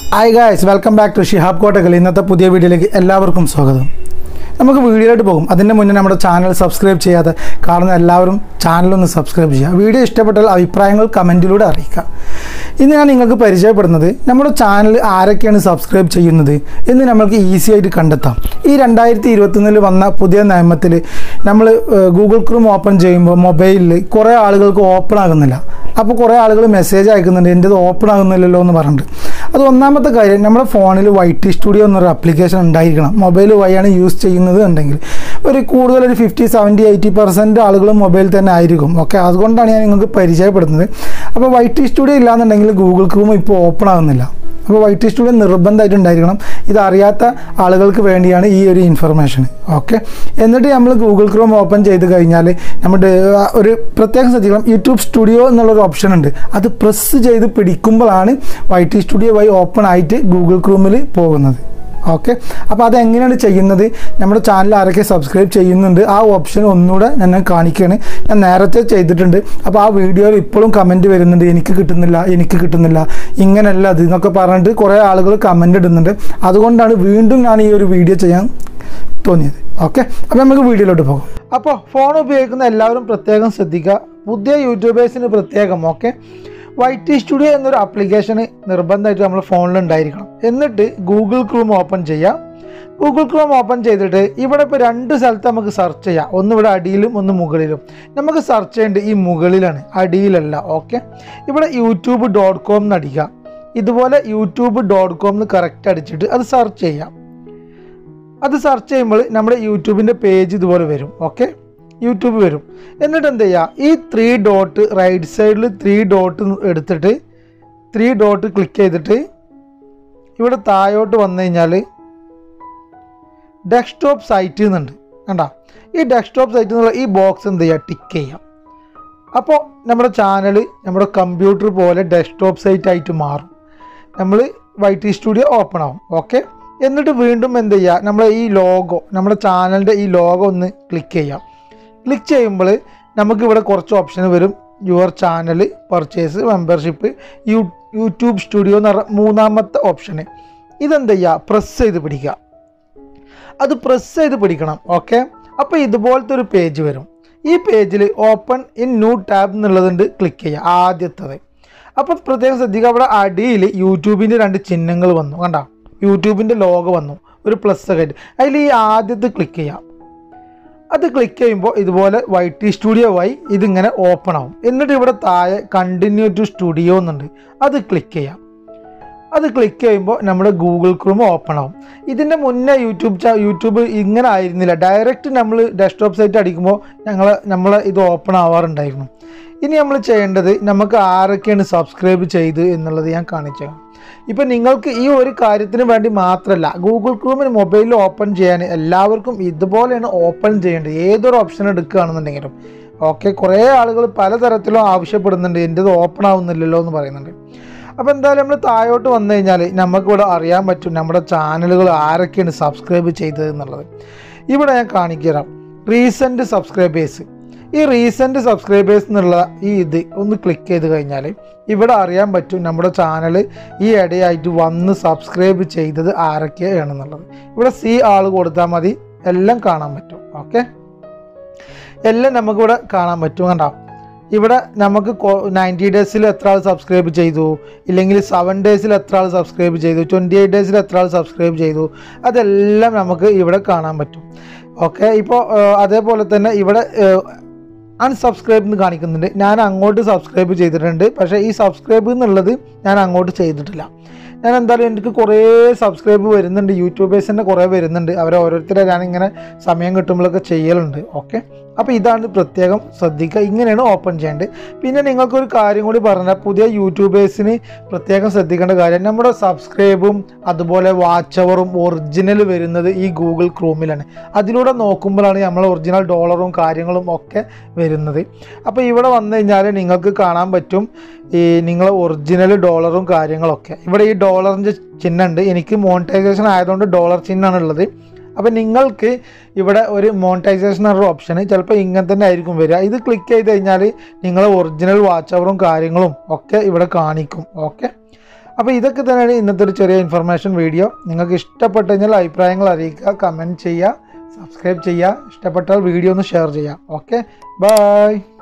Hi guys welcome back to Shihab Kottakkal ഇന്നത്തെ പുതിയ വീഡിയോയിലേക്ക് എല്ലാവർക്കും സ്വാഗതം നമുക്ക് വീഡിയോയിലോട്ട് പോകും അതിൻ്റെ മുന്നേ നമ്മുടെ ചാനൽ സബ്സ്ക്രൈബ് ചെയ്യാതെ കാണുന്ന എല്ലാവരും ചാനലൊന്ന് സബ്സ്ക്രൈബ് ചെയ്യുക വീഡിയോ ഇഷ്ടപ്പെട്ടാൽ അഭിപ്രായങ്ങൾ കമൻറ്റിലൂടെ അറിയിക്കുക ഇന്ന് ഞാൻ നിങ്ങൾക്ക് പരിചയപ്പെടുന്നത് നമ്മുടെ ചാനൽ ആരൊക്കെയാണ് സബ്സ്ക്രൈബ് ചെയ്യുന്നത് എന്ന് നമ്മൾക്ക് ഈസി ആയിട്ട് കണ്ടെത്താം ഈ രണ്ടായിരത്തി ഇരുപത്തൊന്നിൽ വന്ന പുതിയ നിയമത്തിൽ നമ്മൾ ഗൂഗിൾ ക്രോം ഓപ്പൺ ചെയ്യുമ്പോൾ മൊബൈലിൽ കുറേ ആളുകൾക്ക് ഓപ്പൺ ആകുന്നില്ല അപ്പോൾ കുറേ ആളുകൾ മെസ്സേജ് അയക്കുന്നുണ്ട് എൻ്റെത് ഓപ്പൺ ആകുന്നില്ലല്ലോ എന്ന് പറഞ്ഞിട്ട് അത് ഒന്നാമത്തെ കാര്യം നമ്മുടെ ഫോണിൽ വൈറ്റി സ്റ്റുഡിയോ എന്നൊരു ആപ്ലിക്കേഷൻ ഉണ്ടായിരിക്കണം മൊബൈൽ വഴിയാണ് യൂസ് ചെയ്യുന്നത് ഉണ്ടെങ്കിൽ ഒരു കൂടുതൽ ഒരു ഫിഫ്റ്റി സെവൻറ്റി എയ്റ്റി പെർസെൻറ്റ് ആളുകൾ മൊബൈൽ തന്നെ ആയിരിക്കും ഓക്കെ അതുകൊണ്ടാണ് ഞാൻ നിങ്ങൾക്ക് പരിചയപ്പെടുന്നത് അപ്പോൾ വൈറ്റി സ്റ്റുഡിയോ ഇല്ലാന്നുണ്ടെങ്കിൽ ഗൂഗിൾ ക്രോം ഇപ്പോൾ ഓപ്പൺ ആകുന്നില്ല അപ്പോൾ വൈറ്റ് സ്റ്റുഡിയോ നിർബന്ധമായിട്ട് ഉണ്ടായിരിക്കണം ഇത് അറിയാത്ത ആളുകൾക്ക് വേണ്ടിയാണ് ഈ ഒരു ഇൻഫർമേഷൻ ഓക്കെ എന്നിട്ട് നമ്മൾ ഗൂഗിൾ ക്രോം ഓപ്പൺ ചെയ്ത് കഴിഞ്ഞാൽ നമ്മുടെ ആ, ഒരു പ്രത്യേകം ശ്രദ്ധിക്കണം യൂട്യൂബ് സ്റ്റുഡിയോ എന്നുള്ളൊരു ഓപ്ഷൻ ഉണ്ട് അത് പ്രസ് ചെയ്ത് പിടിക്കുമ്പോഴാണ് വൈറ്റ് സ്റ്റുഡിയോ വഴി ഓപ്പൺ ആയിട്ട് ഗൂഗിൾ ക്രോമിൽ പോകുന്നത് ഓക്കെ അപ്പോൾ അതെങ്ങനെയാണ് ചെയ്യുന്നത് നമ്മുടെ ചാനൽ ആരൊക്കെ സബ്സ്ക്രൈബ് ചെയ്യുന്നുണ്ട് ആ ഓപ്ഷൻ ഒന്നുകൂടെ ഞാൻ കാണിക്കുകയാണ് ഞാൻ നേരത്തെ ചെയ്തിട്ടുണ്ട് അപ്പോൾ ആ വീഡിയോയിൽ ഇപ്പോഴും കമൻറ്റ് വരുന്നുണ്ട് എനിക്ക് കിട്ടുന്നില്ല എനിക്ക് കിട്ടുന്നില്ല ഇങ്ങനെയല്ല അത് എന്നൊക്കെ പറഞ്ഞിട്ട് കുറേ ആളുകൾ കമൻറ്റ് ഇടുന്നുണ്ട് അതുകൊണ്ടാണ് വീണ്ടും ഞാൻ ഈ ഒരു വീഡിയോ ചെയ്യാൻ തോന്നിയത് ഓക്കെ അപ്പോൾ നമുക്ക് വീഡിയോയിലോട്ട് പോകാം അപ്പോൾ ഫോൺ ഉപയോഗിക്കുന്ന എല്ലാവരും പ്രത്യേകം ശ്രദ്ധിക്കുക പുതിയ യൂട്യൂബേഴ്സിന് പ്രത്യേകം ഓക്കെ വൈറ്റി സ്റ്റുഡിയോ എന്നൊരു ആപ്ലിക്കേഷൻ നിർബന്ധമായിട്ട് നമ്മൾ ഫോണിൽ ഉണ്ടായിരിക്കണം എന്നിട്ട് ഗൂഗിൾ ക്രോം ഓപ്പൺ ചെയ്യാം ഗൂഗിൾ ക്രോം ഓപ്പൺ ചെയ്തിട്ട് ഇവിടെ ഇപ്പോൾ രണ്ട് സ്ഥലത്ത് നമുക്ക് സെർച്ച് ചെയ്യാം ഒന്ന് ഇവിടെ അടിയിലും ഒന്ന് മുകളിലും നമുക്ക് സെർച്ച് ചെയ്യേണ്ടത് ഈ മുകളിലാണ് അടിയിലല്ല ഓക്കെ ഇവിടെ യൂട്യൂബ് ഡോട്ട് കോം എന്ന് അടിക്കാം ഇതുപോലെ യൂട്യൂബ് ഡോട്ട് കോം എന്ന് കറക്റ്റ് അടിച്ചിട്ട് അത് സെർച്ച് ചെയ്യാം അത് സെർച്ച് ചെയ്യുമ്പോൾ നമ്മുടെ യൂട്യൂബിൻ്റെ പേജ് ഇതുപോലെ വരും ഓക്കെ യൂട്യൂബ് വരും എന്നിട്ട് എന്ത് ചെയ്യുക ഈ ത്രീ ഡോട്ട് റൈറ്റ് സൈഡിൽ ത്രീ ഡോട്ട് എടുത്തിട്ട് ത്രീ ഡോട്ട് ക്ലിക്ക് ചെയ്തിട്ട് ഇവിടെ താഴോട്ട് വന്നു കഴിഞ്ഞാൽ ഡെസ്ക്ടോപ്പ് സൈറ്റ് എന്നുണ്ട് കണ്ട ഈ ഡെസ്ക്ടോപ്പ് സൈറ്റ് എന്നുള്ള ഈ ബോക്സ് എന്ത് ചെയ്യുക ടിക്ക് ചെയ്യാം അപ്പോൾ നമ്മുടെ ചാനൽ നമ്മുടെ കമ്പ്യൂട്ടർ പോലെ ഡെസ്ക്ടോപ്പ് സൈറ്റ് ആയിട്ട് മാറും നമ്മൾ വൈറ്റി സ്റ്റുഡിയോ ഓപ്പൺ ആവും ഓക്കെ എന്നിട്ട് വീണ്ടും എന്ത് ചെയ്യുക നമ്മൾ ഈ ലോഗോ നമ്മുടെ ചാനലിൻ്റെ ഈ ലോഗോ ഒന്ന് ക്ലിക്ക് ചെയ്യാം ക്ലിക്ക് ചെയ്യുമ്പോൾ നമുക്ക് ഇവിടെ കുറച്ച് ഓപ്ഷൻ വരും your channel purchase membership you YouTube studio എന്ന് പറഞ്ഞ മൂന്നാമത്തെ ഓപ്ഷന് ഇതെന്ത് ചെയ്യുക പ്രസ് ചെയ്ത് പിടിക്കുക അത് പ്രസ് ചെയ്ത് പിടിക്കണം ഓക്കെ അപ്പോൾ ഇതുപോലത്തെ ഒരു പേജ് വരും ഈ പേജിൽ ഓപ്പൺ ഇൻ ന്യൂ ടാബ് എന്നുള്ളതുണ്ട് ക്ലിക്ക് ചെയ്യുക ആദ്യത്തത് അപ്പോൾ പ്രത്യേകം ശ്രദ്ധിക്കുക അവിടെ അടിയിൽ യൂട്യൂബിൻ്റെ രണ്ട് ചിഹ്നങ്ങൾ വന്നു കണ്ട യൂട്യൂബിൻ്റെ ലോഗോ വന്നു ഒരു പ്ലസ് ഒക്കെ ആയിട്ട് അതിൽ ഈ ആദ്യത്തെ ക്ലിക്ക് ചെയ്യാം അത് ക്ലിക്ക് ചെയ്യുമ്പോൾ ഇതുപോലെ വൈറ്റി സ്റ്റുഡിയോ വഴി ഇതിങ്ങനെ ഓപ്പൺ ആവും എന്നിട്ട് ഇവിടെ താഴെ കണ്ടിന്യൂ ടു സ്റ്റുഡിയോ എന്നുണ്ട് അത് ക്ലിക്ക് ചെയ്യാം അത് ക്ലിക്ക് ചെയ്യുമ്പോൾ നമ്മുടെ ഗൂഗിൾ ക്രോം ഓപ്പൺ ആവും ഇതിൻ്റെ മുന്നേ യൂട്യൂബ് ചാ യൂട്യൂബ് ഇങ്ങനെ ആയിരുന്നില്ല ഡയറക്റ്റ് നമ്മൾ ഡെസ്ക്ടോപ്പ് സൈറ്റ് അടിക്കുമ്പോൾ ഞങ്ങൾ നമ്മൾ ഇത് ഓപ്പൺ ആവാറുണ്ടായിരുന്നു ഇനി നമ്മൾ ചെയ്യേണ്ടത് നമുക്ക് ആരൊക്കെയാണ് സബ്സ്ക്രൈബ് ചെയ്ത് എന്നുള്ളത് ഞാൻ കാണിച്ചു തരാം. ഇപ്പം നിങ്ങൾക്ക് ഈ ഒരു കാര്യത്തിന് വേണ്ടി മാത്രമല്ല ഗൂഗിൾ ക്രോമിന് മൊബൈലിൽ ഓപ്പൺ ചെയ്യാൻ എല്ലാവർക്കും ഇതുപോലെയാണ് ഓപ്പൺ ചെയ്യേണ്ടത് ഏതൊരു ഓപ്ഷൻ എടുക്കുകയാണെന്നുണ്ടെങ്കിലും ഓക്കെ കുറേ ആളുകൾ പലതരത്തിലും ആവശ്യപ്പെടുന്നുണ്ട് എൻ്റെത് ഓപ്പൺ ആവുന്നില്ലല്ലോ എന്ന് പറയുന്നുണ്ട് അപ്പോൾ എന്തായാലും നമ്മൾ താഴോട്ട് വന്നു കഴിഞ്ഞാൽ നമുക്കിവിടെ അറിയാൻ പറ്റും നമ്മുടെ ചാനലുകൾ ആരൊക്കെയാണ് സബ്സ്ക്രൈബ് ചെയ്തത് എന്നുള്ളത് ഇവിടെ ഞാൻ കാണിച്ചു തരാം റീസെൻറ്റ് സബ്സ്ക്രൈബേഴ്സ് ഈ റീസെൻറ്റ് സബ്സ്ക്രൈബേഴ്സ് എന്നുള്ള ഈ ഇത് ഒന്ന് ക്ലിക്ക് ചെയ്ത് കഴിഞ്ഞാൽ ഇവിടെ അറിയാൻ പറ്റും നമ്മുടെ ചാനൽ ഈ ഇടയായിട്ട് വന്ന് സബ്സ്ക്രൈബ് ചെയ്തത് ആരൊക്കെയാണെന്നുള്ളത് ഇവിടെ സി ആൾ കൊടുത്താൽ മതി എല്ലാം കാണാൻ പറ്റും ഓക്കെ എല്ലാം നമുക്കിവിടെ കാണാൻ പറ്റും കണ്ടോ ഇവിടെ നമുക്ക് നയൻറ്റി ഡേയ്സിൽ എത്ര ആൾ സബ്സ്ക്രൈബ് ചെയ്തു ഇല്ലെങ്കിൽ സെവൻ ഡേയ്സിൽ എത്ര ആൾ സബ്സ്ക്രൈബ് ചെയ്തു ട്വൻറ്റി എയ്റ്റ് ഡേയ്സിൽ എത്ര ആൾ സബ്സ്ക്രൈബ് ചെയ്തു അതെല്ലാം നമുക്ക് ഇവിടെ കാണാൻ പറ്റും ഓക്കെ ഇപ്പോൾ അതേപോലെ തന്നെ ഇവിടെ അൺസബ്സ്ക്രൈബ് എന്ന് കാണിക്കുന്നുണ്ട് ഞാൻ അങ്ങോട്ട് സബ്സ്ക്രൈബ് ചെയ്തിട്ടുണ്ട് പക്ഷേ ഈ സബ്സ്ക്രൈബ് എന്നുള്ളത് ഞാൻ അങ്ങോട്ട് ചെയ്തിട്ടില്ല ഞാൻ എന്തായാലും എനിക്ക് കുറേ സബ്സ്ക്രൈബ് വരുന്നുണ്ട് യൂട്യൂബേഴ്സിൻ്റെ കുറേ വരുന്നുണ്ട് അവരെ ഓരോരുത്തരെ ഞാനിങ്ങനെ സമയം കിട്ടുമ്പോഴൊക്കെ ചെയ്യലുണ്ട് ഓക്കെ അപ്പോൾ ഇതാണ് പ്രത്യേകം ശ്രദ്ധിക്കുക ഇങ്ങനെയാണ് ഓപ്പൺ ചെയ്യേണ്ടത് പിന്നെ നിങ്ങൾക്കൊരു കാര്യം കൂടി പറഞ്ഞാൽ പുതിയ യൂട്യൂബേഴ്സിന് പ്രത്യേകം ശ്രദ്ധിക്കേണ്ട കാര്യം നമ്മുടെ സബ്സ്ക്രൈബും അതുപോലെ വാച്ച് അവറും ഒറിജിനൽ വരുന്നത് ഈ ഗൂഗിൾ ക്രോമിലാണ് അതിലൂടെ നോക്കുമ്പോഴാണ് നമ്മൾ ഒറിജിനൽ ഡോളറും കാര്യങ്ങളും ഒക്കെ വരുന്നത് അപ്പോൾ ഇവിടെ വന്നു കഴിഞ്ഞാൽ നിങ്ങൾക്ക് കാണാൻ പറ്റും ഈ നിങ്ങൾ ഒറിജിനൽ ഡോളറും കാര്യങ്ങളൊക്കെ ഇവിടെ ഈ ഡോളറിൻ്റെ ചിഹ്നമുണ്ട് എനിക്ക് മോണിറ്റൈസേഷൻ ആയതുകൊണ്ട് ഡോളർ ചിഹ്നമാണ് ഉള്ളത് അപ്പോൾ നിങ്ങൾക്ക് ഇവിടെ ഒരു മോണിറ്റൈസേഷൻ ഒരു ഓപ്ഷൻ ചിലപ്പോൾ ഇങ്ങനെ തന്നെ ആയിരിക്കും വരിക ഇത് ക്ലിക്ക് ചെയ്ത് കഴിഞ്ഞാൽ നിങ്ങൾ ഒറിജിനൽ വാച്ച് അവറും കാര്യങ്ങളും ഒക്കെ ഇവിടെ കാണിക്കും ഓക്കെ അപ്പോൾ ഇതൊക്കെ തന്നെയാണ് ഇന്നത്തെ ഒരു ചെറിയ ഇൻഫർമേഷൻ വീഡിയോ നിങ്ങൾക്ക് ഇഷ്ടപ്പെട്ട് കഴിഞ്ഞാൽ അഭിപ്രായങ്ങൾ അറിയിക്കുക കമൻറ്റ് ചെയ്യുക സബ്സ്ക്രൈബ് ചെയ്യുക ഇഷ്ടപ്പെട്ടാൽ വീഡിയോ ഒന്ന് ഷെയർ ചെയ്യാം ഓക്കെ ബൈ